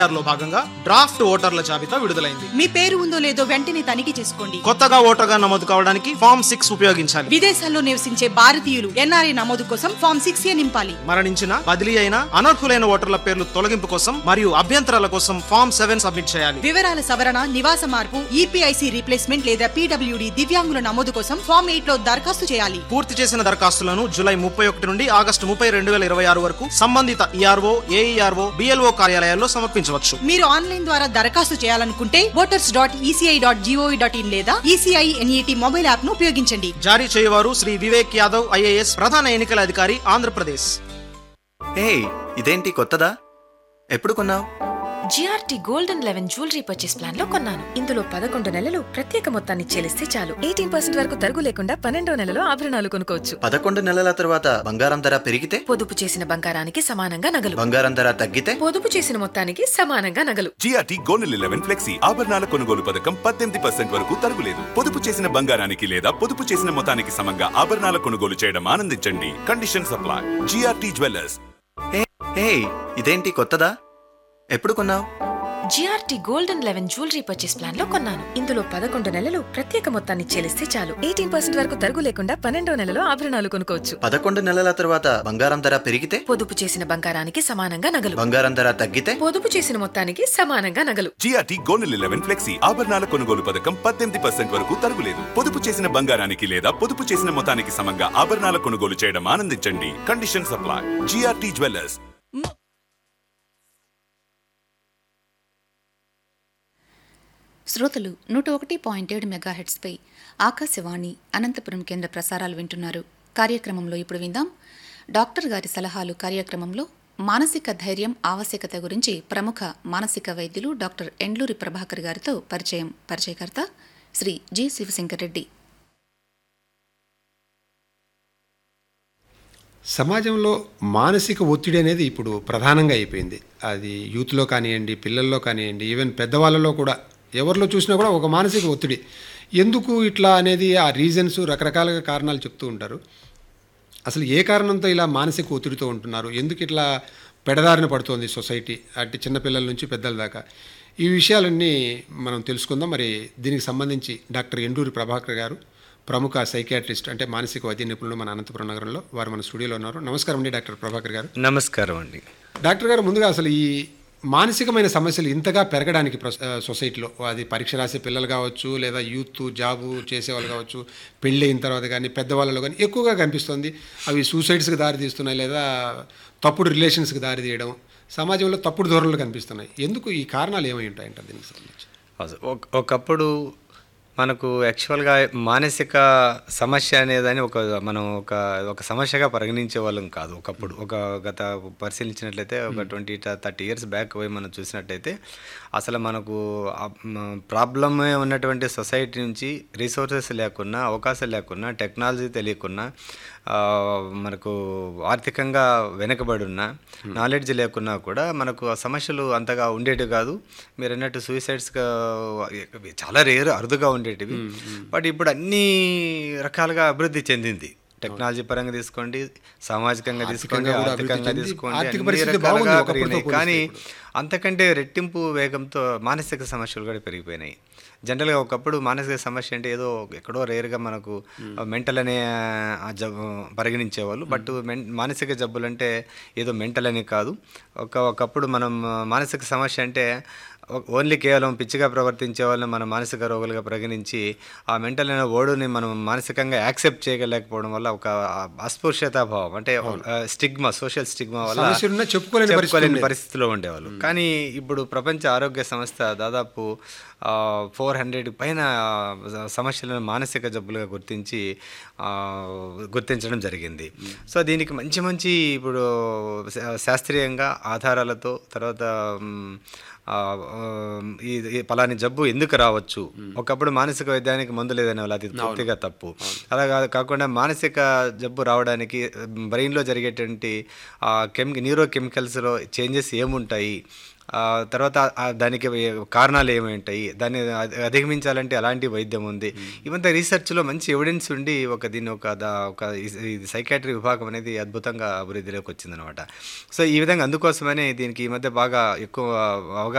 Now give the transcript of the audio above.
లో భాగంగా డ్రాఫ్ట్ ఓటర్ల జాబితా విడుదలైంది మీ పేరు ఉందో లేదో వెంటనే తనిఖీ చేసుకోండి కొత్తగా ఓటర్గా నమోదు కావడానికి ఫామ్ సిక్స్ ఉపయోగించాలి విదేశాల్లో నివసించే భారతీయులు ఎన్ఆర్ఐ నమోదు కోసం ఫామ్ సిక్స్ ఏ నింపాలి మరణించిన బదిలీ అయిన అనర్హులైన ఓటర్ల పేర్లు తొలగింపు కోసం మరియు అభ్యంతరాల కోసం ఫామ్ సెవెన్ సబ్మిట్ చేయాలి వివరాల సవరణ నివాస మార్పు ఈపీఐసి రీప్లేస్మెంట్ లేదా పీడబ్ల్యూడి దివ్యాంగుల నమోదు కోసం ఫామ్ ఎయిట్ లో దరఖాస్తు చేయాలి పూర్తి చేసిన దరఖాస్తులను జూలై ముప్పై ఒకటి నుండి ఆగస్టు ముప్పై రెండు వేల ఇరవై ఆరు వరకు సంబంధిత ఈఆర్ఓ ఏఈఆర్ఓ బిఎల్ఓ కార్యాలయాల్లో సమర్పించవచ్చు మీరు ఆన్లైన్ ద్వారా దరఖాస్తు చేయాలనుకుంటే voters dot ECI dot gov dot in లేదా ఈసీఐ ఎన్ఈటి మొబైల్ యాప్ ను ఉపయోగించండి జారీ చేయవారు శ్రీ వివేక్ యాదవ్ ఐఏఎస్ ప్రధాన ఎన్నికల అధికారి ఆంధ్రప్రదేశ్ హే ఇదేంటి కొత్తదా ఎప్పుడు కొన్నావు GRT gold and eleven jewellery purchase plan లో కొన్నాను ఇందులో పదకొండు నెలలు ప్రత్యేక మొత్తాన్ని చెల్లిస్తే చాలు ఎయిటీన్ పర్సెంట్ వరకు తరుగు లేకుండా పన్నెండో నెలలో ఆభరణాలు కొనుక్కోవచ్చు పదకొండు నెలల తర్వాత బంగారం ధర పెరిగితే పొదుపు చేసిన బంగారానికి సమానంగా నగలు బంగారం ధర తగ్గితే పొదుపు చేసిన మొత్తానికి సమానంగా నగలు జిఆర్టీ గోల్డ్ లెవెన్ ఫ్లెక్సీ ఆభరణాల కొనుగోలు పథకం పద్దెనిమిది పర్సెంట్ వరకు తరుగులేదు పొదుపు చేసిన బంగారానికి లేదా పొదుపు చేసిన మొత్తానికి సమంగా ఆభరణాల కొనుగోలు చేయడం ఆనందించండి కండిషన్ సప్లై జిఆర్టీ జ్యువెలర్స్ హే ఇదేంటి కొత్తదా ఎప్పుడు కొన్నావు GRT gold and eleven jewellery purchase plan లో కొన్నాను ఇందులో పదకొండు నెలలు ప్రత్యేక మొత్తాన్ని చెల్లిస్తే చాలు ఎయిటీన్ పర్సెంట్ వరకు తరుగు లేకుండా పన్నెండో నెలలో ఆభరణాలు కొనుక్కోవచ్చు పదకొండు నెలల తర్వాత బంగారం ధర పెరిగితే పొదుపు చేసిన బంగారానికి సమానంగా నగలు బంగారం ధర తగ్గితే పొదుపు చేసిన మొత్తానికి సమానంగా నగలు జిఆర్టీ గోల్డ్ లెవెన్ ఫ్లెక్సీ ఆభరణాల కొనుగోలు పథకం పద్దెనిమిది పర్సెంట్ వరకు తరుగులేదు పొదుపు చేసిన బంగారానికి లేదా పొదుపు చేసిన మొత్తానికి సమంగా ఆభరణాల కొనుగోలు చేయడం ఆనందించండి కండిషన్ సప్లై జిఆర్టీ జ్యువెలర్స్ శ్రోతలు నూట ఒకటి పాయింట్ ఏడు మెగాహెట్స్పై ఆకాశవాణి అనంతపురం కేంద్ర ప్రసారాలు వింటున్నారు కార్యక్రమంలో ఇప్పుడు విందాం డాక్టర్ గారి సలహాలు కార్యక్రమంలో మానసిక ధైర్యం ఆవశ్యకత గురించి ప్రముఖ మానసిక వైద్యులు డాక్టర్ ఎండ్లూరి ప్రభాకర్ గారితో పరిచయం పరిచయకర్త శ్రీ జి శివశంకర్ రెడ్డి సమాజంలో మానసిక ఒత్తిడి అనేది ఇప్పుడు ప్రధానంగా అయిపోయింది అది యూత్లో కానివ్వండి పిల్లల్లో కానివ్వండి ఈవెన్ పెద్దవాళ్ళలో కూడా ఎవరిలో చూసినా కూడా ఒక మానసిక ఒత్తిడి ఎందుకు ఇట్లా అనేది ఆ రీజన్స్ రకరకాలుగా కారణాలు చెప్తూ ఉంటారు అసలు ఏ కారణంతో ఇలా మానసిక ఒత్తిడితో ఉంటున్నారు ఎందుకు ఇట్లా పెడదారిన పడుతోంది సొసైటీ అటు చిన్నపిల్లల నుంచి పెద్దల దాకా ఈ విషయాలన్నీ మనం తెలుసుకుందాం మరి దీనికి సంబంధించి డాక్టర్ ఎండూరి ప్రభాకర్ గారు ప్రముఖ సైకియాట్రిస్ట్ అంటే మానసిక వైద్య నిపుణులు మన అనంతపురం నగరంలో వారు మన స్టూడియోలో ఉన్నారు నమస్కారం అండి డాక్టర్ ప్రభాకర్ గారు నమస్కారం అండి డాక్టర్ గారు ముందుగా అసలు ఈ మానసికమైన సమస్యలు ఇంతగా పెరగడానికి ప్రస్- ఆ, సొసైటీలో అది పరీక్ష రాసే పిల్లలు కావచ్చు లేదా యూత్ జాబు చేసేవాళ్ళు కావచ్చు పెళ్ళి అయిన తర్వాత కానీ పెద్దవాళ్ళలో కానీ ఎక్కువగా కనిపిస్తుంది అవి సూసైడ్స్కి దారి తీస్తున్నాయి లేదా తప్పుడు రిలేషన్స్కి దారి తీయడం సమాజంలో తప్పుడు ధోరణులు కనిపిస్తున్నాయి ఎందుకు ఈ కారణాలు ఏమై ఉంటాయంటారు దీనికి సంబంధించి అసలు ఒక- ఒకప్పుడు మనకు యాక్చువల్గా మానసిక సమస్య అనేదని ఒక మనం ఒక ఒక సమస్యగా పరిగణించే వాళ్ళం కాదు ఒకప్పుడు ఒక గత పరిశీలించినట్లయితే ఒక ట్వంటీ థర్టీ ఇయర్స్ బ్యాక్ పోయి మనం చూసినట్టయితే అసలు మనకు ప్రాబ్లమే ఉన్నటువంటి సొసైటీ నుంచి రిసోర్సెస్ లేకున్నా అవకాశం లేకున్నా టెక్నాలజీ తెలియకున్నా ఆ, మనకు ఆర్థికంగా వెనుకబడి ఉన్న నాలెడ్జ్ లేకున్నా కూడా మనకు ఆ సమస్యలు అంతగా ఉండేటివి కాదు మీరు అన్నట్టు సూసైడ్స్గా చాలా రేరు అరుదుగా ఉండేటివి బట్ ఇప్పుడు అన్ని రకాలుగా అభివృద్ధి చెందింది టెక్నాలజీ పరంగా తీసుకోండి సామాజికంగా తీసుకోండి ఆర్థికంగా కూడా అభివృద్ధి ఆర్థికంగా చెంది, తీసుకోండి ఆర్థిక అన్ని పరిస్థితి రకాలుగా బాగుంది ఒకప్పటితో పెరిగినాయి పోలిస్తే కానీ ఇప్పుడు. అంతకంటే రెట్టింపు వేగంతో మానసిక సమస్యలు కూడా పెరిగిపోయినాయి జనరల్గా ఒకప్పుడు మానసిక సమస్య అంటే ఏదో ఎక్కడో రేరుగా మనకు మెంటల్ అనే ఆ జబ్బు పరిగణించేవాళ్ళు బట్ మెన్ మానసిక జబ్బులు అంటే ఏదో మెంటల్ అని కాదు ఒక ఒకప్పుడు మనం మానసిక సమస్య అంటే ఓన్లీ కేవలం పిచ్చిగా ప్రవర్తించే వాళ్ళని మనం మానసిక రోగులుగా పరిగణించి ఆ మెంటల్ అనే ఓడుని మనం మానసికంగా యాక్సెప్ట్ చేయలేకపోవడం వల్ల ఒక అస్పృశ్యతాభావం అంటే స్టిగ్మా సోషల్ స్టిగ్మా వల్ల సమస్యలున్నా చెప్పుకోలేని పరిస్థితి చెప్పుకోలేని ఉండేది. పరిస్థితిలో ఉండేవాళ్ళు కానీ ఇప్పుడు ప్రపంచ ఆరోగ్య సంస్థ దాదాపు ఫోర్ హండ్రెడ్ పైన ఆ, సమస్యలను మానసిక జబ్బులుగా గుర్తించి ఆ, గుర్తించడం జరిగింది సో దీనికి మంచి మంచి ఇప్పుడు శా- శాస్త్రీయంగా ఆధారాలతో తర్వాత మ్, ఆ, ఆ, ఈ ఈ పలాని జబ్బు ఎందుకు రావచ్చు ఒకప్పుడు మానసిక వైద్యానికి మందు లేదనే వాళ్ళు అది పూర్తిగా తప్పు అలా కాదు కాకుండా మానసిక జబ్బు రావడానికి బ్రెయిన్లో జరిగేటువంటి కెమి న్యూరో కెమికల్స్లో చేంజెస్ ఏముంటాయి ఆ, తర్వాత ఆ దానికి కారణాలు ఏమేంటాయి దాన్ని అధ- అధిగమించాలంటే ఎలాంటి వైద్యం ఉంది ఇవంతా రీసెర్చ్లో మంచి ఎవిడెన్స్ ఉండి ఒక దీన్ని ఒక దా- ఒక సైకాట్రీ విభాగం అనేది అద్భుతంగా అభివృద్ధిలోకి వచ్చిందనమాట సో ఈ విధంగా అందుకోసమనే దీనికి ఈ మధ్య బాగా ఎక్కువ అవగాహన